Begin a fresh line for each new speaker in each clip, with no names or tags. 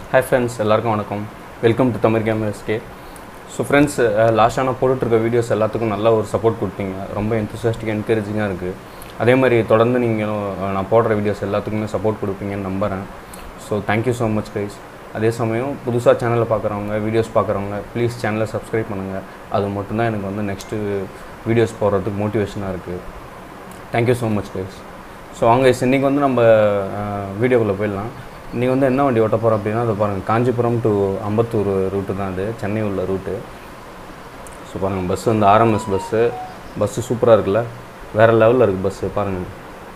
Hi friends எல்லாருக்கும் வணக்கம் welcome to Tamil game SK so friends லாஸ்ட்டாக நான் போட்டுட்ருக்க வீடியோஸ் எல்லாத்துக்கும் நல்ல ஒரு சப்போர்ட் கொடுத்தீங்க ரொம்ப என்த்துசியாஸ்டிக் என்கரேஜிங்காக இருக்குது அதே மாதிரி தொடர்ந்து நீங்களும் அஹ், நான் போடுற வீடியோஸ் எல்லாத்துக்குமே சப்போர்ட் கொடுப்பீங்கன்னு நம்புகிறேன் so thank you so much guys அதே சமயம் புதுசாக சேனலை பார்க்குறவங்க வீடியோஸ் பார்க்குறவங்க ப்ளீஸ் சேனலை சப்ஸ்கிரைப் பண்ணுங்கள் அது மட்டும்தான் எனக்கு வந்து நெக்ஸ்ட்டு வீடியோஸ் போடுறதுக்கு மோட்டிவேஷனாக இருக்குது thank you so much guys so அவங்க இன்றைக்கி வந்து நம்ம வீடியோக்குள்ளே போயிடலாம் இன்றைக்கி வந்து என்ன வண்டி ஓட்ட போகிறோம் அப்படின்னா அதை பாருங்கள் காஞ்சிபுரம் டு அம்பத்தூர் ரூட்டு தான் அது சென்னை உள்ள ரூட்டு ஸோ பாருங்கள் பஸ் வந்து ஆர்எம்எஸ் பஸ்ஸு பஸ்ஸு சூப்பராக இருக்குல்ல வேறு லெவலில் இருக்குது பஸ்ஸு பாருங்கள்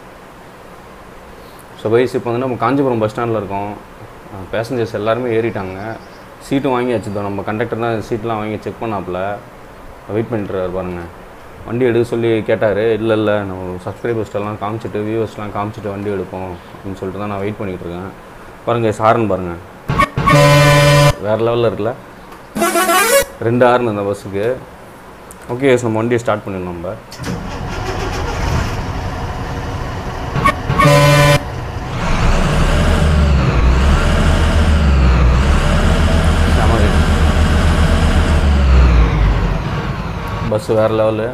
ஸோ வயசு இப்போ வந்து நம்ம காஞ்சிபுரம் பஸ் ஸ்டாண்டில் இருக்கோம் பேசஞ்சர்ஸ் எல்லாருமே ஏறிட்டாங்க சீட்டும் வாங்கி வச்சுருந்தோம் நம்ம கண்டக்டர் தான் சீட்லாம் வாங்கி செக் பண்ணாப்புல வெயிட் பண்ணிட்டுருக்காரு பாருங்கள் வண்டி எடுக்க சொல்லி கேட்டார் இல்லை இல்லை நம்ம சப்ஸ்கிரைபர்ஸ்டெல்லாம் காமிச்சிட்டு வியூவர்ஸ்லாம் காமிச்சிட்டு வண்டி எடுப்போம் அப்படின்னு சொல்லிட்டு தான் நான் வெயிட் பண்ணிகிட்டு இருக்கேன் பாருங்கள் சாரன் பாருங்கள் வேறு லெவலில் இருக்குல்ல ரெண்டு ஆறுனு இந்த பஸ்ஸுக்கு ஓகே நம்ம வண்டியை ஸ்டார்ட் பண்ணிடணும் நம்ம செம பஸ் வேறு லெவலு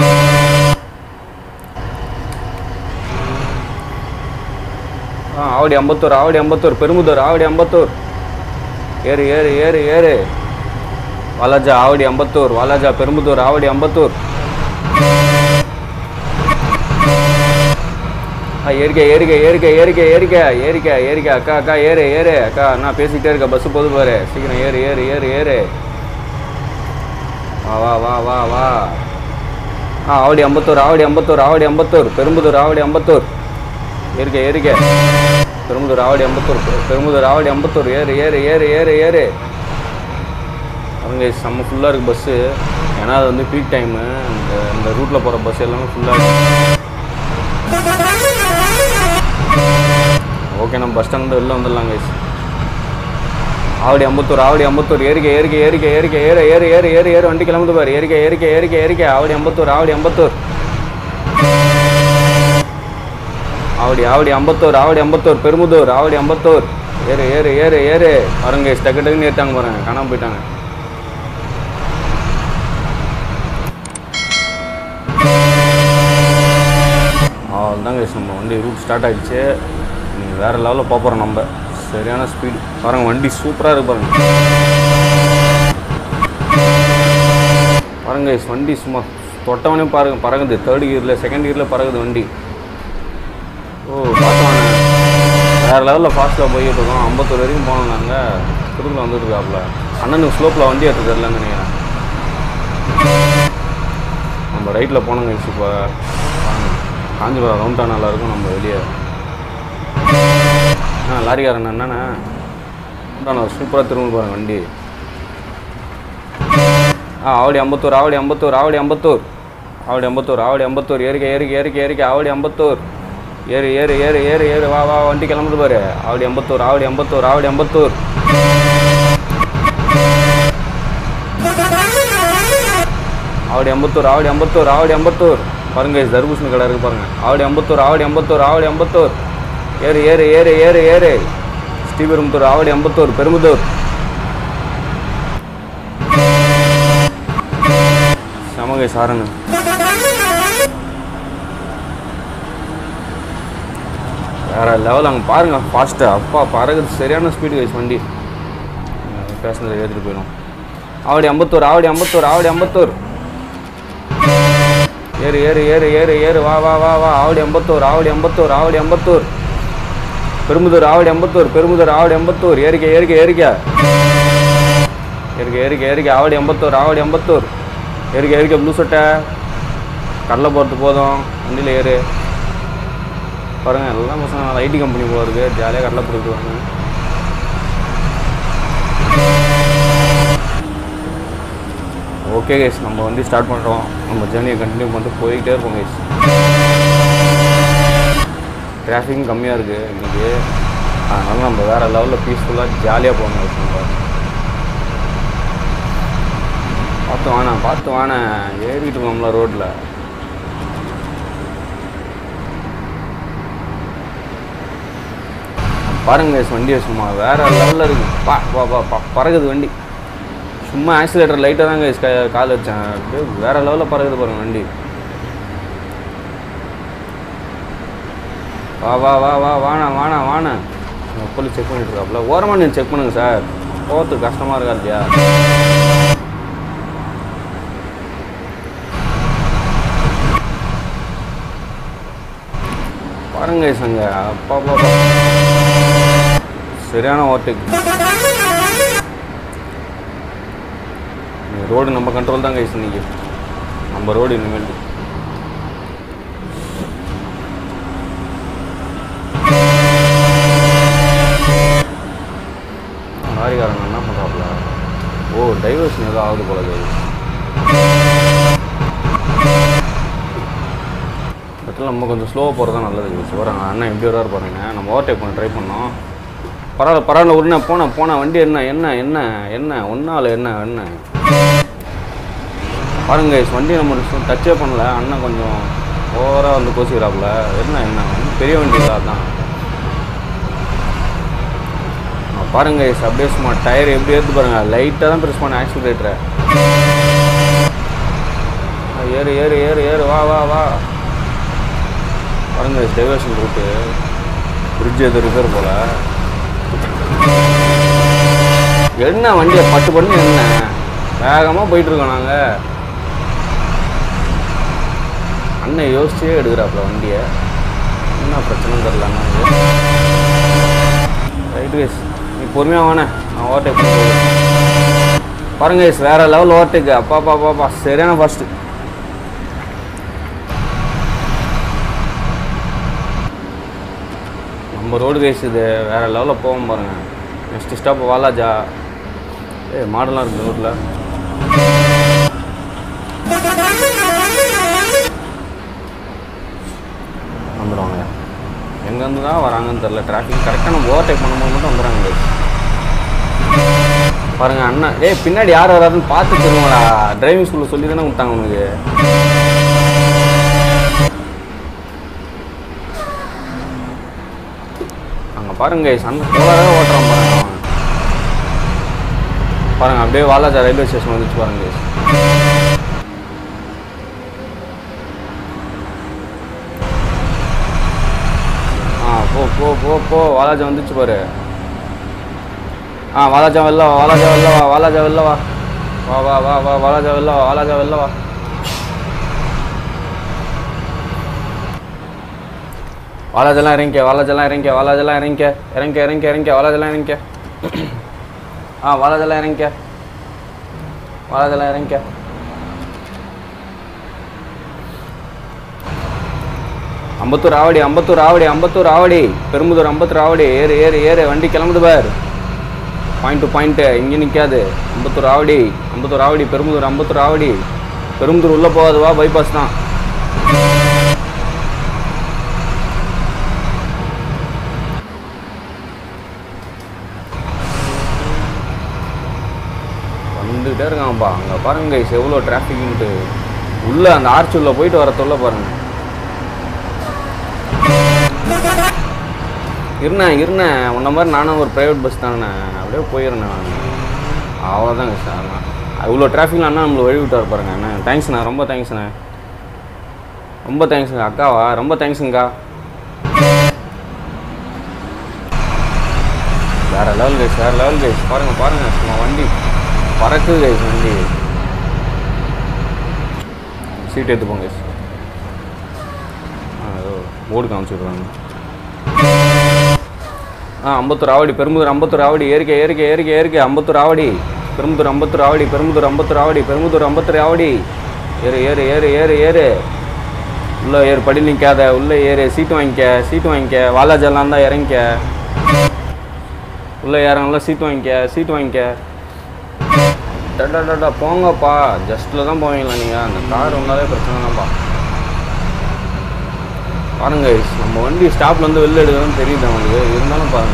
ஆ ஆவடி அம்பத்தூர் ஆவடி அம்பத்தூர் பெருமுதூர் ஆவடி அம்பத்தூர் ஏறு ஏறு ஏறு ஏறு வாலாஜா ஆவடி அம்பத்தூர் வாலாஜா பெருமுதூர் ஆவடி அம்பத்தூர் ஆ ஏறிக்க ஏறிக்க ஏறிக்க ஏறிக்க ஏறிக்க ஏறிக்க ஏறிக்க அக்கா அக்கா ஏறு ஏறு அக்கா நான் பேசிக்கிட்டே இருக்க பஸ்ஸு போது பாரு சீக்கிரம் ஏறு ஏறு ஏறு ஏறு வா வா வா வா வா ஆ ஆவடி அம்பத்தூர் ஆவடி அம்பத்தூர் ஆவடி அம்பத்தூர் பெரும்புதூர் ஆவடி அம்பத்தூர் ஏறிக்க ஏறிக்க பெரும்புதூர் ஆவடி அம்பத்தூர் பெரும்புதூர் ஆவடி அம்பத்தூர் ஏறு ஏறு ஏறு ஏறு ஏறு அவங்க செம்ம ஃபுல்லாக இருக்குது பஸ்ஸு ஏன்னா அது வந்து பீக் டைமு இந்த இந்த ரூட்டில் போகிற பஸ் எல்லாமே ஃபுல்லாக ஓகே நம்ம பஸ் ஸ்டாண்ட் வெளில வந்துடலாம் கைஸ் ஆவடி அம்பத்தூர் ஆவடி அம்பத்தூர் ஏறிக்க ஏறிக்க ஏறிக்க ஏறிக்க ஏறு ஏறு ஏறு ஏறு ஏறு வண்டி கிளம்புது பாரு ஏறிக்க ஏறிக்க ஏறிக்க ஏறிக்க ஆவடி அம்பத்தூர் ஆவடி அம்பத்தூர் ஆவடி ஆவடி அம்பத்தூர் ஆவடி அம்பத்தூர் பெருமுதூர் ஆவடி அம்பத்தூர் ஏறு ஏறு ஏறு ஏறு பாருங்க டக்கு டக்குன்னு ஏறிட்டாங்க பாருங்க காணாம போயிட்டாங்க அவ்வளோதாங்க நம்ம வண்டி ரூட் ஸ்டார்ட் ஆகிடுச்சு நீங்கள் வேறு லெவலில் போகிறோம் நம்ம சரியான ஸ்பீடு பாருங்கள் வண்டி சூப்பராக இருக்கு பாருங்க பாருங்க guys, வண்டி சும்மா தொட்டவனே பாருங்க பறகுது தேர்ட் கியரில் செகண்ட் கியரில் பறகுது வண்டி ஓ பார்த்தோம் வேறு லெவலில் ஃபாஸ்ட்டில் போய்கிட்டு இருக்கோம் ஐம்பத்தொரு வரைக்கும் போனோம் நாங்கள் திரும்ப வந்துட்டு இருக்காப்புல அண்ணனுக்கு ஸ்லோப்பில் வண்டி எடுத்து தரலன்னு நினைக்கிறேன் நம்ம ரைட்டில் போனோங்க இப்போ காஞ்சிபுரம் ரவுண்டா நல்லா இருக்கும் நம்ம வெளியே ஆ லாரிக்காரன் என்னண்ணே ரவுண்டான சூப்பராக திரும்ப பாருங்க வண்டி ஆ ஆவடி அம்பத்தூர் ஆவடி அம்பத்தூர் ஆவடி அம்பத்தூர் ஆவடி அம்பத்தூர் ஆவடி அம்பத்தூர் ஏறிக்க ஏறிக்க ஏறிக்க ஏறிக்க ஆவடி அம்பத்தூர் ஏறு ஏறு ஏறு ஏறு ஏறு வா வா வண்டி கிளம்புது பாரு ஆவடி அம்பத்தூர் ஆவடி அம்பத்தூர் ஆவடி அம்பத்தூர் ஆவடி அம்பத்தூர் ஆவடி அம்பத்தூர் ஆவடி அம்பத்தூர் பாருங்க guys, தர்பூசணி கடை இருக்கு பாருங்க ஆவடி அம்பத்தூர் ஆவடி அம்பத்தூர் ஆவடி அம்பத்தூர் ஏறு ஏறு ஏறு ஏறு ஏறு ஸ்ரீபெரும்புத்தூர் ஆவடி அம்பத்தூர் பெரும்புதூர் சமகை சாரனு வேற லெவல் அங்கே பாருங்க ஃபாஸ்ட்டு அப்பா பறகுது சரியான ஸ்பீடு கைஸ் வண்டி பேசஞ்சர் ஏற்றிட்டு போயிடும் ஆவடி அம்பத்தூர் ஆவடி அம்பத்தூர் ஆவடி அம்பத்தூர் ஏறு ஏறு ஏறு ஏறு ஏறு வா வா வா வா ஆவடி அம்பத்தூர் ஆவடி அம்பத்தூர் ஆவடி அம்பத்தூர் பெருமுதூர் ஆவடி அம்பத்தூர் பெருமுதூர் ஆவடி அம்பத்தூர் ஏறிக்க ஏறிக்க ஏறிக்க ஏறிக்க ஏறிக்க ஏறிக்க ஆவடி அம்பத்தூர் ஆவடி அம்பத்தூர் ஏறிக்க ஏறிக்க ப்ளூ சட்டை கடலை போகிறது போதும் வண்டியில் ஏறு பாருங்க எல்லாம் பசங்க ஐடி கம்பெனி போல இருக்கு ஜாலியாக கடலை போட்டுக்குவாங்க ஓகே கைஸ் நம்ம வண்டி ஸ்டார்ட் பண்ணுறோம் நம்ம ஜேர்னியை கண்டினியூ பண்ணிட்டு போய்கிட்டே இருப்போம் கைஸ் டிராஃபிக்கும் கம்மியாக இருக்குது இன்றைக்கி அதனால் நம்ம வேறு லெவலில் பீஸ்ஃபுல்லாக ஜாலியாக போகணும் guys நம்ம பார்த்து வாண்ணா பார்த்து வாண்ணே ஏறிட்டு இருக்கோம்ல ரோட்டில் பாருங்க guys, வண்டியை சும்மா வேற லெவலில் இருக்கு பா பா பா பா பறகுது வண்டி சும்மா ஆக்சிலேட்டர் லைட்டாக தான் guys கா கால் வச்சேன் அப்படியே வேற லெவலில் பறகுது பாருங்க வண்டி வா வா வா வா வாண்ணா வாண்ணா வாண்ணா போலீஸ் செக் பண்ணிட்டு இருக்காப்புல ஓரமாக நீங்கள் செக் பண்ணுங்க சார் போகிறதுக்கு கஷ்டமாக இருக்கா இல்லையா பாருங்க guys அங்க அப்பா அப்பா அப்பா. சரியான ஓவர்டேக் ரோடு நம்ம கண்ட்ரோல் தான் கைஸ் இன்னைக்கு நம்ம ரோடு இனிமேல் லாரிக்காரன் என்ன பண்ணுறாப்புல ஓ டைவர்ஷன் ஏதோ ஆகுது போல இது இடத்துல நம்ம கொஞ்சம் ஸ்லோவாக போகிறது தான் நல்லது யூஸ் வராங்க அண்ணன் எப்படி வராரு பாருங்க நம்ம ஓவர்டேக் பண்ண ட்ரை பண்ணோம் பரவாயில்ல பரவாயில்ல உடனே போனேன் போனேன் வண்டி என்ன என்ன என்ன என்ன ஒன்றால் என்ன என்ன பாருங்க guys, வண்டி நம்ம டச்சே பண்ணல அண்ணன் கொஞ்சம் ஓவராக வந்து கோசிக்கிறாப்புல என்ன என்ன பெரிய வண்டி இல்லை அதான் ஆ, பாருங்க guys, அப்படியே சும்மா டயர் எப்படி எடுத்து பாருங்க லைட்டாக தான் ப்ரெஸ் பண்ண ஆக்சிலேட்டரை ஏறு ஏறு ஏறு ஏறு வா வா வா பாருங்க டைவர்ஷன் ரூட்டு பிரிட்ஜ் எது ரிப்பேர் போல என்ன வண்டியை பட்டு பண்ணி என்ன வேகமாக போயிட்டு இருக்கோம் நாங்கள் அண்ணன் யோசிச்சே எடுக்கிறாப்புல வண்டியை என்ன பிரச்சனைன்னு தெரில அண்ணன் ரைட் கேஸ் நீ பொறுமையாக வானே நான் ஓவர்டேக் பண்ண பாருங்க கேஸ் வேற லெவல் ஓவர்டேக் அப்பா அப்பா அப்பா, அப்பா சரியான ஃபர்ஸ்ட் நம்ம ரோடு கேஸ் இது வேற லெவலில் போவோம் பாருங்க நெக்ஸ்ட் ஸ்டாப் வாலாஜா ஏ மாடலாம் இருக்குது ரோட்டில் வந்துடுவாங்க எங்கேருந்து தான் வராங்கன்னு தெரில டிராஃபிக் கரெக்டாக நம்ம ஓவர்டேக் பண்ணும்போது மட்டும் வந்துடுறாங்க guys. பாருங்க அண்ணா ஏய் பின்னாடி யார் வராருன்னு பார்த்து சொல்லுவாடா டிரைவிங் ஸ்கூலில் சொல்லி தானே விட்டாங்க உனக்கு அங்கே பாருங்க guys, அந்த கோலாராக ஓட்டுறான் பாருங்க அவன். பாருங்க அப்படியே வாலாஜா ரயில்வே ஸ்டேஷன் வந்துச்சு பாருங்க guys. ஆ போ போ போ போ வாலாஜா வந்துச்சு பாரு ஆ வாலாஜா வெளில வா வாலாஜா வெளில வா வாலாஜா வெளில வா வா வா வா வா வாலாஜா வெளில வா வாலாஜா வெளில வா வாலாஜெல்லாம் இறங்கிக்க வாலாஜெல்லாம் இறங்கிக்க வாலாஜெல்லாம் இறங்கிக்க இறங்கிக்க இறங்கிக்க இறங்கிக்க வாலாஜெல்லாம் இறங்கிக்க ஆ வாலாஜெல்லாம் இறங்கிக்க வாலாஜெல்லாம் இறங்கிக்க அம்பத்தூர் ஆவடி அம்பத்தூர் ஆவடி அம்பத்தூர் ஆவடி பெரும்புதூர் அம்பத்தூர் ஆவடி ஏறு ஏறு ஏறு வண்டி கிளம்புது பார் பாயிண்ட் டு பாயிண்ட்டு இங்கே நிற்காது அம்பத்தூர் ஆவடி அம்பத்தூர் ஆவடி பெரும்புதூர் அம்பத்தூர் ஆவடி பெரும்புதூர் உள்ளே போகாது வா பைபாஸ் தான் வந்துகிட்டே இருக்கான்ப்பா அங்கே பாருங்க guys, எவ்வளோ டிராஃபிக்ன்ட்டு உள்ளே அந்த ஆர்ச் உள்ள போயிட்டு வரத்துள்ள பாருங்க இருண்ணேன் இருண்ணேன் உன்ன மாதிரி நானும் ஒரு ப்ரைவேட் பஸ் தானே அப்படியே போயிருந்தேன் நான் அவ்வளோதாங்க சார் இவ்வளோ டிராஃபிக்கில் அண்ணா நம்மளை வழி விட்டார் பாருங்க அண்ணா தேங்க்ஸ்ண்ணா ரொம்ப தேங்க்ஸ்ண்ணே ரொம்ப தேங்க்ஸுங்க அக்காவா ரொம்ப தேங்க்ஸுங்கக்கா வேற லெவல் கைஸ் வேற லெவல் கைஸ் பாருங்க பாருங்க சும்மா வண்டி பறக்குது கைஸ் வண்டி சீட் எடுத்துப்போங்க கைஸ் ஆ ஏதோ போர்டு காமிச்சிடுறாங்க ஆ அம்பத்தூர் ஆவடி பெரும்புதூர் அம்பத்தூர் ஆவடி ஏறிக்கை ஏறிக்கை ஏறிக்கை ஏறிக்கை அம்பத்தூர் ஆவடி பெரும்புதூர் அம்பத்தூர் ஆவடி பெரும்புதூர் அம்பத்தூர் ஆவடி பெரும்புதூர் அம்பத்தூர் ஆவடி ஏறு ஏறு ஏறு ஏறு ஏறு உள்ளே ஏறு படி நிற்காத உள்ளே ஏறு சீட்டு வாங்கிக்க சீட்டு வாங்கிக்க வாலாஜெல்லாம் தான் இறங்கிக்க உள்ளே ஏறவங்கள சீட்டு வாங்கிக்க சீட்டு வாங்கிக்க டடா டடா போங்கப்பா ஜஸ்ட்டில் தான் போவீங்களா நீங்கள் அந்த கார் வந்தாலே பிரச்சனை தான்ப்பா பாருங்க guys, நம்ம வண்டி ஸ்டாப்ல இருந்து வெளில எடுக்கிறோம்னு தெரியுது அவங்களுக்கு இருந்தாலும் பாருங்க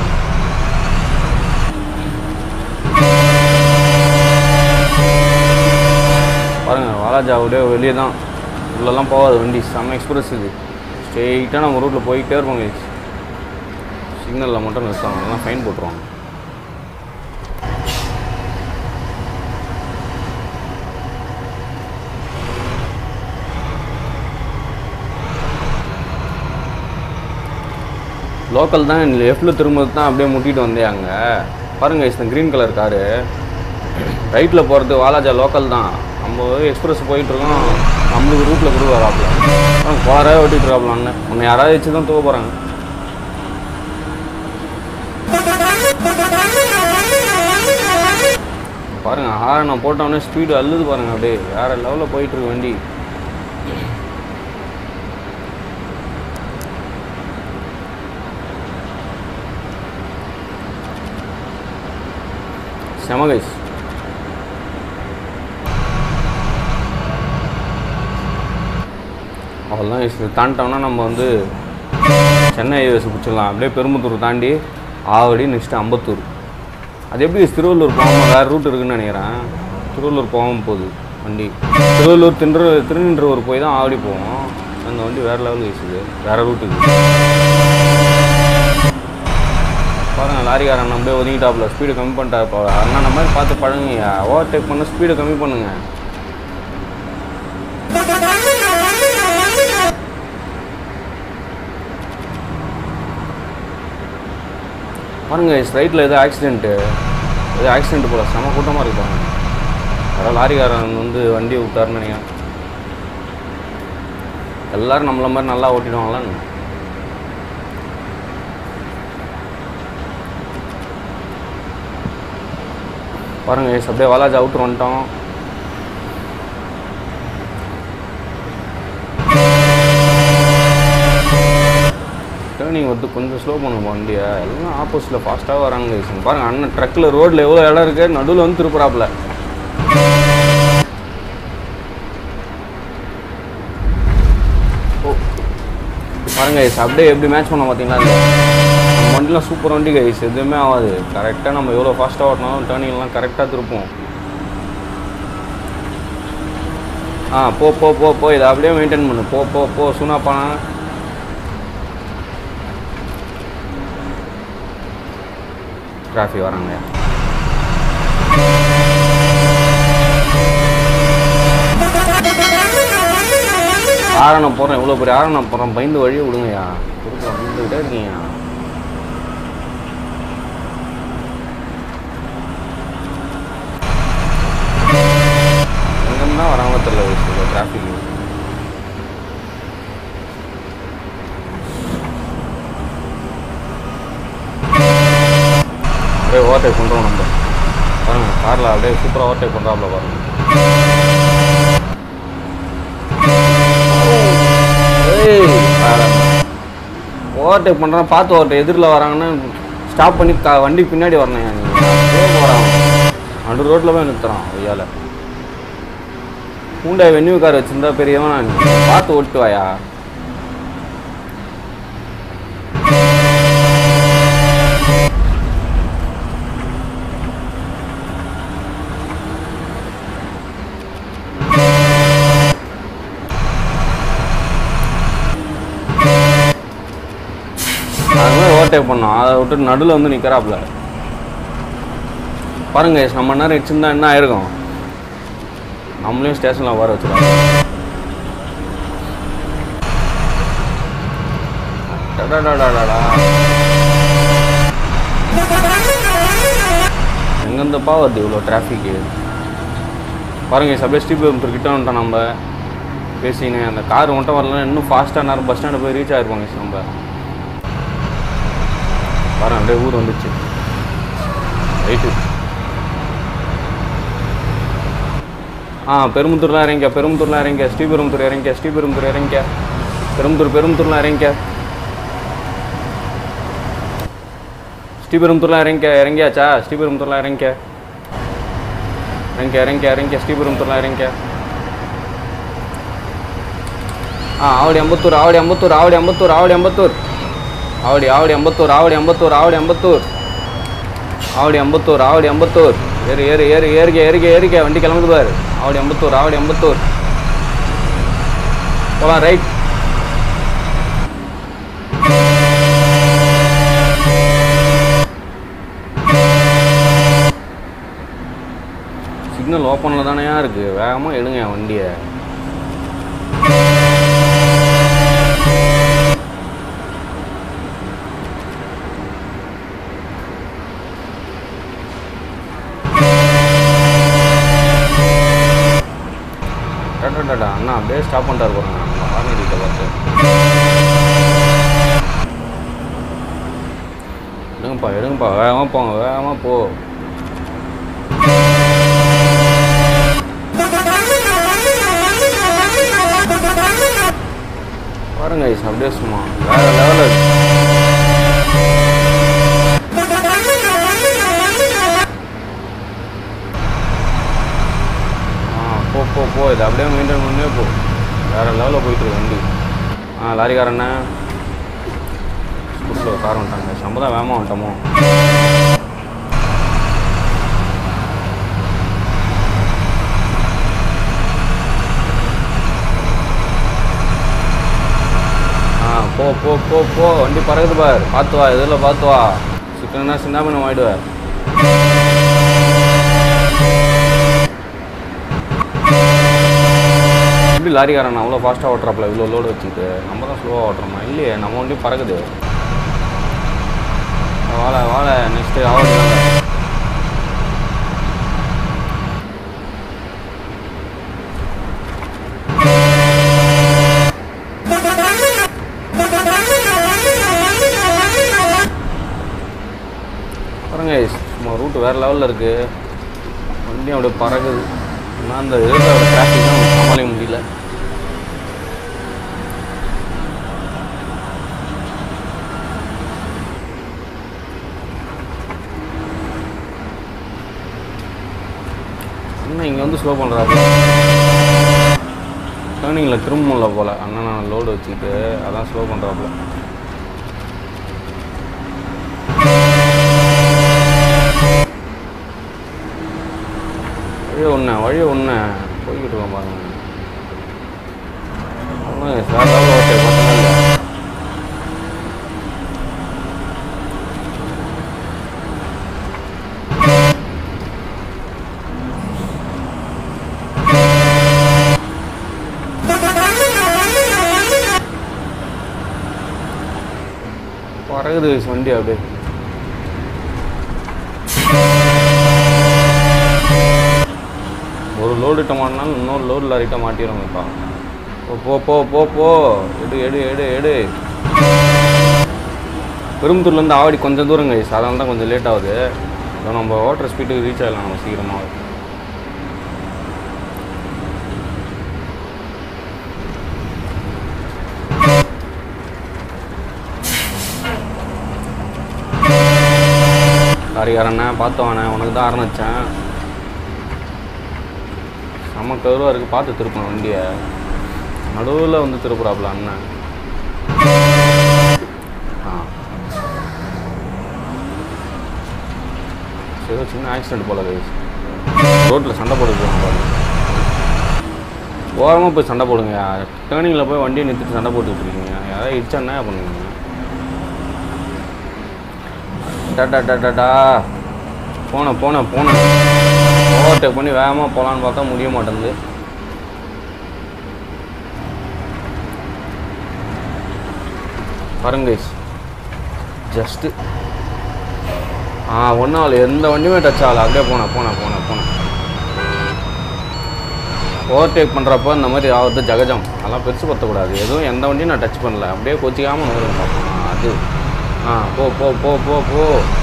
பாருங்க வாலாஜாவுடைய வெளியே தான் உள்ளெல்லாம் போகாது வண்டி செம்ம எக்ஸ்பிரஸ் இது ஸ்ட்ரெயிட்டாக நம்ம ரூட்டில் போயிட்டே இருப்போம் guys. சிக்னலில் மட்டும் நிறுத்துவாங்க இல்லைனா ஃபைன் போட்டுருவாங்க லோக்கல் தான் லெஃப்ட்டில் திரும்பது தான் அப்படியே முட்டிட்டு வந்தேன் அங்கே பாருங்கள் இந்த க்ரீன் கலர் காரு ரைட்டில் போகிறது வாலாஜா லோக்கல் தான் நம்ம எக்ஸ்பிரஸ் போயிட்டுருக்கோம் நம்மளுக்கு ரூட்டில் கூட வராப்புல குவாரே ஓட்டிட்டு இருக்காப்புல அண்ணன் உன்னை யாராவது வச்சு தான் தூக்க போகிறாங்க பாருங்க ஹாரன் நான் போட்டோன்னே ஸ்பீடு அள்ளுது பாருங்க அப்படியே வேற லெவலில் போயிட்டு இருக்கு வண்டி செம கைஸ் அவ்வளோதான் guys. இது தாண்டிட்டோம்னா நம்ம வந்து சென்னை ஹைவேஸ் பிடிச்சிடலாம் அப்படியே பெரும்புத்தூர் தாண்டி ஆவடி நெக்ஸ்ட்டு அம்பத்தூர் அது எப்படி திருவள்ளூர் போகாமல் வேறு ரூட் இருக்குன்னு நினைக்கிறேன் திருவள்ளூர் போகாமல் போகுது வண்டி திருவள்ளூர் தின்று திருநின்றவூர் போய் தான் ஆவடி போவோம் அந்த வண்டி வேறு லெவல் வீசுது வேறு ரூட்டுக்கு பாருங்க லாரிக்காரன் நம்ம ஒதுங்கிட்டாப்புல ஸ்பீடு கம்மி பண்ணிட்டாரு போல அண்ணா நம்ம மாதிரி பார்த்து பழகுங்க ஓவர்டேக் பண்ண ஸ்பீடு கம்மி பண்ணுங்க பாருங்க ரைட்டில் ஏதோ ஆக்சிடென்ட்டு ஏதோ ஆக்சிடென்ட் போல செம கூட்டமாக இருக்கு பாருங்க யாரோ லாரிக்காரன் வந்து வண்டியை விட்டாருன்னு நினைக்கிறேன் எல்லாரும் நம்மள மாதிரி நல்லா ஓட்டிடுவாங்களான்னு பாருங்க guys, அப்படியே வாலாஜ் அவுட்ரு வந்துட்டோம் டேர்னிங் வந்து கொஞ்சம் ஸ்லோ பண்ணுங்க வண்டியை எல்லாம் ஆப்போசிட்டில் ஃபாஸ்ட்டாக வராங்க guys. இங்க பாருங்க அண்ணன் ட்ரக்கில் ரோட்டில் எவ்வளோ இடம் இருக்குது நடுவில் வந்து திருப்புறாப்புல ஓ பாருங்க guys, அப்படியே எப்படி மேட்ச் பண்ணோம் பார்த்தீங்களா இந்த நம்ம வண்டிலாம் சூப்பர் வண்டி கைஸ் எதுவுமே ஆகாது கரெக்டாக நம்ம எவ்வளோ ஃபாஸ்ட்டாக ஓட்டினாலும் டேர்னிங்லாம் கரெக்டாக திருப்போம் ஆ போ போ போ போ இதை அப்படியே மெயின்டைன் பண்ணு போ போ போ சுனாப்பானா டிராஃபிக் வராங்க ஆரணம் போகிறேன் இவ்வளோ பெரிய ஆரணம் போகிறேன் பயந்து வழியை விடுங்கய்யா குறுக்க வந்துக்கிட்டே இருக்கீங்க எங்கன்னா வராம தெரியல டிராஃபிக் அப்படியே ஓவர்டேக் பண்ணுறோம் நம்ம பாருங்க காரில் அப்படியே சூப்பராக ஓவர்டேக் பண்ணுறாப்புல பாருங்க ஓவர்டேக் பண்ணுறான் பார்த்து ஓவர்டேக் எதிரில் வராங்கன்னா ஸ்டாப் பண்ணி கா வண்டி பின்னாடி வரணும் நீங்கள் வராங்க நடு ரோட்டில் போய் நிறுத்துறான் ஐயால பூண்டை வென்யூ கார் வச்சிருந்தா பெரியவன் நான் பார்த்து ஓட்டு வாயா அது மாதிரி ஓவர்டேக் பண்ணோம் அதை விட்டு நடுவில் வந்து நிற்கிறாப்புல பாருங்க guys, நம்ம நேரம் வச்சுருந்தா என்ன ஆயிருக்கும் நம்மளையும் ஸ்டேஷனில் வர வச்சுருவாங்க டடடடடடா. எங்கேருந்துப்பா வருது இவ்வளோ டிராஃபிக்கு பாருங்க சபை ஸ்ரீபெரும்புத்தூர் கிட்ட வந்துட்டோம் நம்ம பேசினு அந்த கார் மட்டும் வரலன்னா இன்னும் ஃபாஸ்ட்டாக நேரம் பஸ் ஸ்டாண்டு போய் ரீச் ஆகிருப்பாங்க guys நம்ம பாருங்க அப்படியே ஊர் வந்துச்சு ரைட்டு ஆ பெரும்புத்தூர்லாம் இறங்கிக்க பெரும்புத்தூர்லாம் இறங்கிக்க ஸ்ரீபெரும்புத்தூர் இறங்கிக்க ஸ்ரீபெரும்புத்தூர் இறங்கிக்க பெரும்புத்தூர் பெரும்புத்தூர்லாம் இறங்கிக்க ஸ்ரீபெரும்புத்தூர்லாம் இறங்கிக்க இறங்கியாச்சா ஸ்ரீபெரும்புத்தூர்லாம் இறங்கிக்க இறங்கிக்க இறங்கிக்க இறங்கிக்க ஸ்ரீபெரும்புத்தூர்லாம் இறங்கிக்க ஆ ஆவடி அம்பத்தூர் ஆவடி அம்பத்தூர் ஆவடி அம்பத்தூர் ஆவடி அம்பத்தூர் ஆவடி ஆவடி அம்பத்தூர் ஆவடி அம்பத்தூர் ஆவடி அம்பத்தூர் ஆவடி அம்பத்தூர் ஆவடி அம்பத்தூர் ஏறு ஏறு ஏறு ஏறிக்க ஏறிக்க ஏறிக்க வண்டி கிளம்புது பாரு ஆவடி அம்பத்தூர் ஆவடி அம்பத்தூர் போலாம் ரைட் சிக்னல் ஓப்பனில் தானேயா இருக்குது வேகமாக எடுங்க என் வண்டியை டாடா அண்ணா அப்படியே ஸ்டாப் பண்ணிட்டாரு போகிறாங்க நம்ம ஆர்மிகிட்ட பார்த்து எடுங்கப்பா எடுங்கப்பா வேகமாக போங்க வேகமாக போ பாருங்க ஐஸ் அப்படியே சும்மா வேற லெவலில் ஆ போ போ போ இது அப்படியே மெயின்டைன் பண்ணே போ வேற லெவலில் போயிட்டு இருக்கு வண்டி ஆ லாரிக்காரண்ணே ஸ்கூட்டில் கார் வந்துட்டாங்க சம்பதம் வேகமாக வந்துட்டோமோ ஆ போ போ போ போ வண்டி பறகுது பார் பார்த்து வா இதில் பார்த்து வா சிக்கனா சின்னாமணம் ஆயிடுவேன் எப்படி லாரிக்காரன் அவ்வளோ ஃபாஸ்ட்டாக ஓட்டுறாப்புல இவ்வளோ லோடு வச்சுட்டு நம்ம தான் ஸ்லோவாக ஓட்டுறோமா இல்லையே நம்ம வண்டி பறக்குது வாழ வாழ நெக்ஸ்ட்டு ஆவடி பாருங்க சும்மா ரூட்டு வேறு லெவலில் இருக்குது வண்டி அப்படியே பறக்குது ஆனால் அந்த இதில் டிராஃபிக் தான் சமாளிக்க முடியல அண்ணன் இங்கே வந்து ஸ்லோ பண்ணுறாப்புல டேர்னிங்கில் திரும்பல போல் அண்ணன் நான் லோடு வச்சுக்கிட்டு அதான் ஸ்லோ பண்ணுறாப்புல வழி ஒன்று வழி ஒன்று போய்கிட்டு இருக்கோம் பாருங்க ஒன்றும் சார் ஓகே பார்த்தா இல்லை பறகுது வண்டி அப்படியே ஒரு லோடுகிட்ட மாட்டினாலும் இன்னொரு லோடு லாரிட்ட மாட்டிடுவோம்ப்பா போ போ போ போ போ எடு எடு எடு எடு பெரும்புத்தூர்லேருந்து ஆவடி கொஞ்சம் தூரம் கைஸ் அதனால தான் கொஞ்சம் லேட் ஆகுது இதோ நம்ம ஓட்டுற ஸ்பீட்டுக்கு ரீச் ஆகலாம் நம்ம சீக்கிரமாக லாரிக்காரண்ணே பார்த்தவானே உனக்கு தான் ஆரம்பித்தேன் செம்ம கருவாக இருக்குது பார்த்து திருப்பணும் வண்டியை நடுவில் வந்து திருப்புறாப்புல அண்ணன் ஆ ஏதோ சின்ன ஆக்சிடென்ட் போல கைஸ் ரோட்டில் சண்டை போடுது பாருங்க ஓரமாக போய் சண்டை போடுங்க டேர்னிங்கில் போய் வண்டியை நிறுத்திட்டு சண்டை போட்டுட்டு இருக்கீங்க யாராவது இடிச்சா என்ன பண்ணுவீங்க டாடா டாடாடா போனேன் போனேன் போனேன் ஓவர்டேக் பண்ணி வேகமாக போகலான்னு பார்த்தா முடிய மாட்டேங்குது பாருங்க ஜஸ்ட்டு ஆ ஒன்றும் ஆகல எந்த வண்டியுமே டச் ஆகல அப்படியே போனேன் போனேன் போனேன் போனேன் ஓவர்டேக் பண்ணுறப்போ இந்த மாதிரி ஆகுது ஜகஜம் அதெல்லாம் பெருசு பற்றக்கூடாது எதுவும் எந்த வண்டியும் நான் டச் பண்ணல அப்படியே கொச்சிக்காமல் நூறுங்க பார்ப்போம் ஆ, அது ஆ போ போ போ போ போ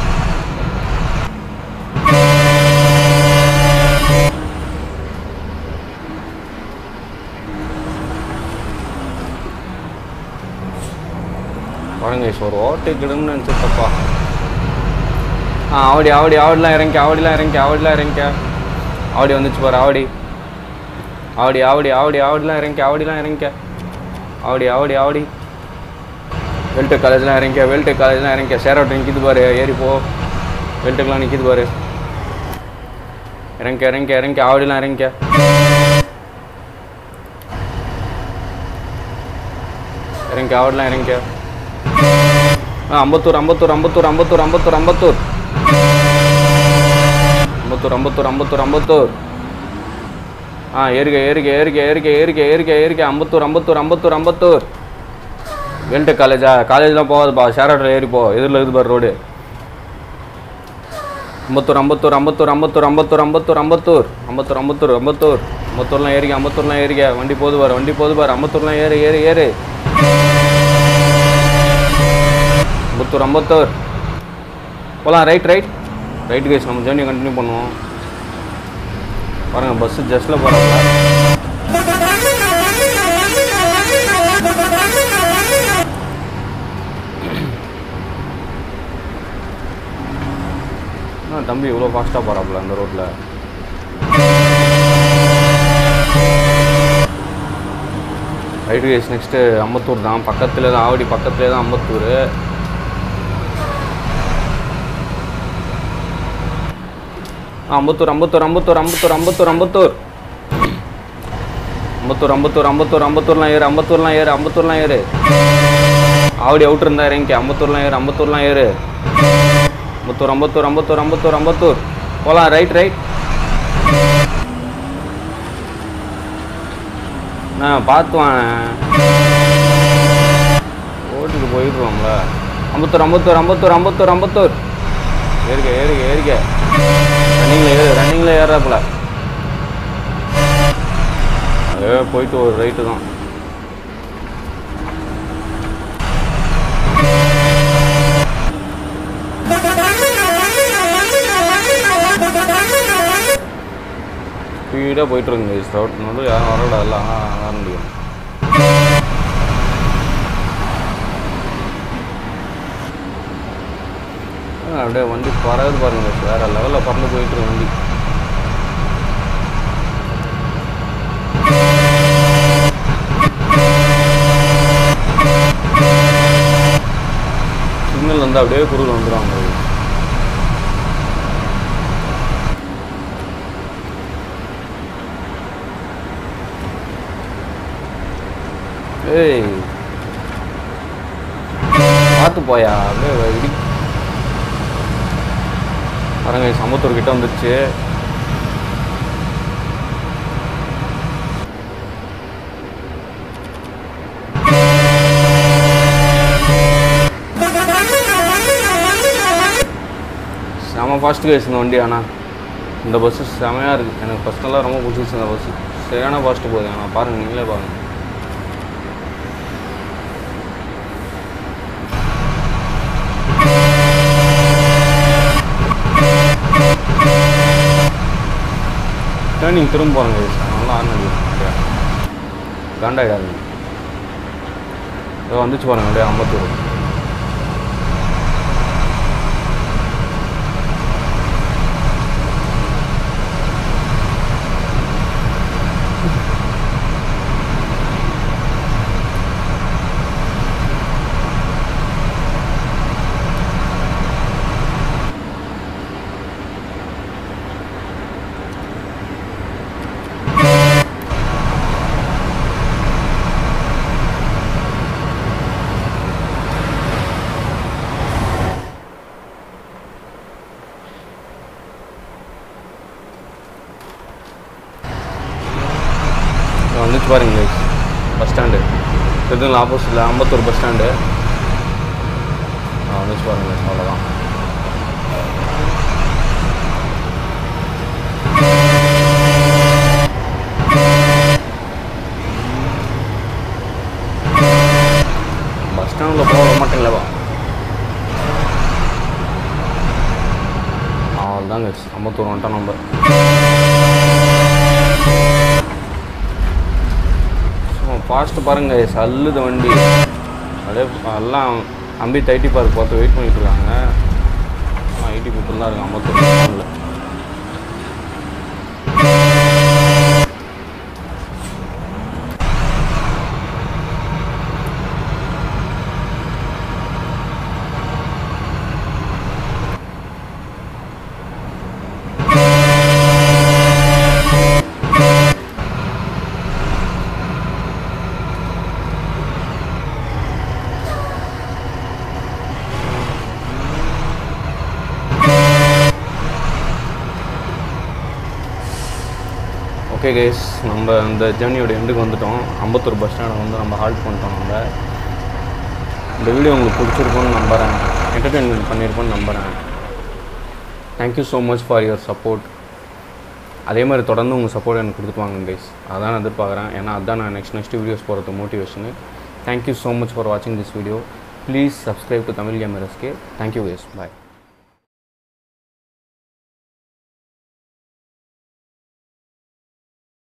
பாருங்க guys, ஒரு ஓவர்டேக்கிடுன்னு நினச்சிட்டப்பா ஆ ஆவடி ஆவடி ஆவடிலாம் இறங்கி ஆவடிலாம் இறங்கி ஆவடிலாம் இறங்கிக்க ஆவடி வந்துச்சு பாரு ஆவடி ஆவடி ஆவடி ஆவடி ஆவடிலாம் இறங்கி ஆவடிலாம் இறங்கிக்க ஆவடி ஆவடி ஆவடி வெல்டெக் காலேஜ்லாம் இறங்கிக்க வெல்டெக் காலேஜ்லாம் இறங்கிக்க சேரோட்டை நிற்கிது பாரு ஏறி போ வெல்டெக்லாம் நிற்கிது பாரு இறங்கிக்க இறங்கிக்க இறங்கிக்க ஆவடிலாம் இறங்கிக்க இறங்கிக்க ஆவடிலாம் இறங்கிக்க ஆ அம்பத்தூர் அம்பத்தூர் அம்பத்தூர் அம்பத்தூர் அம்பத்தூர் அம்பத்தூர் அம்பத்தூர் அம்பத்தூர் அம்பத்தூர் அம்பத்தூர் ஆ ஏறிக்க ஏறிக்க ஏறிக்க ஏறிக்க ஏறிக்க ஏறிக்க ஏறிக்க அம்பத்தூர் அம்பத்தூர் அம்பத்தூர் அம்பத்தூர் வெல்ட்டு காலேஜா காலேஜ்லாம் போகாதுப்பா ஷேர் ஆட்டோவில் ஏறி போ எதிரில் இருக்குது பாரு ரோடு அம்பத்தூர் அம்பத்தூர் அம்பத்தூர் அம்பத்தூர் அம்பத்தூர் அம்பத்தூர் அம்பத்தூர் அம்பத்தூர் அம்பத்தூர் அம்பத்தூர் அம்பத்தூர்லாம் ஏறிக்க அம்பத்தூர்லாம் ஏறிக்க வண்டி போது பாரு வண்டி போது பாரு அம்பத்தூர்லாம் ஏறு ஏறு ஏறு அம்பத்தூர் அம்பத்தூர் போகலாம் ரைட் ரைட் ரைட் கேஸ் நம்ம ஜேர்னி கண்டினியூ பண்ணுவோம் பாருங்கள் பஸ்ஸு ஜஸ்ட்டில் போகிறாங்க ஆ தம்பி இவ்வளோ ஃபாஸ்ட்டாக போகிறாப்புல அந்த ரோட்டில் ரைட் கேஸ் நெக்ஸ்ட்டு அம்பத்தூர் தான் பக்கத்தில் தான் ஆவடி பக்கத்துலேயே தான் அம்பத்தூர் அம்பத்தூர் அம்பத்தூர் அம்பத்தூர் அம்பத்தூர் அம்பத்தூர் அம்பத்தூர் அம்பத்தூர் அம்பத்தூர் அம்பத்தூர் அம்பத்தூர்லாம் ஏறு அம்பத்தூர்லாம் ஏறு அம்பத்தூர்லாம் ஏறு ஆவடி அவுட் இருந்தா இறங்கி அம்பத்தூர்லாம் ஏறு அம்பத்தூர்லாம் ஏறு அம்பத்தூர் அம்பத்தூர் அம்பத்தூர் அம்பத்தூர் அம்பத்தூர் போகலாம் ரைட் ரைட் நான் பார்த்து வாங்க ஓட்டுக்கு போயிடுவோம்ல அம்பத்தூர் அம்பத்தூர் அம்பத்தூர் அம்பத்தூர் அம்பத்தூர் ஏறிக்க ஏறிக்க ஏறிக்க ரன்னிங்கில் ஏறு ரன்னிங்கில் ஏறாப்புல அதே போயிட்டு ஒரு ரைட்டு தான் ஸ்பீடாக போயிட்டு இருக்குங்க ரோட் வந்து யாரும் வரல எல்லாம் வர முடியும் ஆ, அப்படியே வண்டி பறகுது பாருங்க வேற லெவலில் பறந்து போயிட்டு இருக்கு வண்டி சிக்னல் வந்து அப்படியே குறுகில் வந்துடுவாங்க ஏய் பார்த்து போயா அப்படியே இடி பாருங்க சமுத்தூர் கிட்ட வந்துருச்சு செம ஃபாஸ்ட் கேஸ் இந்த வண்டி ஆனால் இந்த பஸ்ஸு செமையாக இருக்குது எனக்கு பர்சனலாக ரொம்ப பிடிச்சிச்சு இந்த பஸ்ஸு சரியான ஃபாஸ்ட்டு போகுது ஆனால் பாருங்கள் நீங்களே பாருங்கள் டேர்னிங் திரும்ப போகிறாங்க நல்லா ஆன் அடிக்கிறேன் காண்டாயிடாதுங்க இதோ வந்துச்சு பாருங்க அப்படியே ஐம்பத்தூர் இதோ வந்துச்சு பாருங்க பஸ் ஸ்டாண்டு எதுவும் ஆப்போசிட்டில் அம்பத்தூர் பஸ் ஸ்டாண்டு வந்துச்சு பாருங்க அவ்வளோதான் பஸ் ஸ்டாண்டில் போக விட மாட்டேங்களேப்பா அவ்வளோதாங்க அம்பத்தூர் வந்துட்டோம் நம்ம ஃபாஸ்ட்டு பாருங்க சல்லுது வண்டி அப்படியே எல்லாம் அம்பி ஐடி பார்க் பார்த்து வெயிட் பண்ணிட்டு இருக்காங்க ஐடி பீப்புள் தான் இருக்கு அம்பத்தூர் ஸ்டாண்டில் ஓகே கைஸ் நம்ம அந்த ஜேர்னியோட எண்டுக்கு வந்துட்டோம் அம்பத்தூர் பஸ் ஸ்டாண்டை வந்து நம்ம ஹால்ட் பண்ணிட்டோம் நம்ம இந்த வீடியோ உங்களுக்கு பிடிச்சிருக்கும்னு நம்புகிறேன் என்டர்டெயின்மெண்ட் பண்ணியிருக்கோன்னு நம்புகிறேன் thank you so much for your support அதே மாதிரி தொடர்ந்து உங்கள் சப்போர்ட் எனக்கு கொடுத்துட்டு வாங்க கைஸ் அதான் நான் எதிர்பார்க்குறேன் ஏன்னா அதான் நான் நெக்ஸ்ட் நெக்ஸ்ட் வீடியோஸ் போகிறது motivation thank you so much for வாட்சிங் this video please subscribe to Tamil கேமரஸ்கே தேங்க்யூ கைஸ் பாய்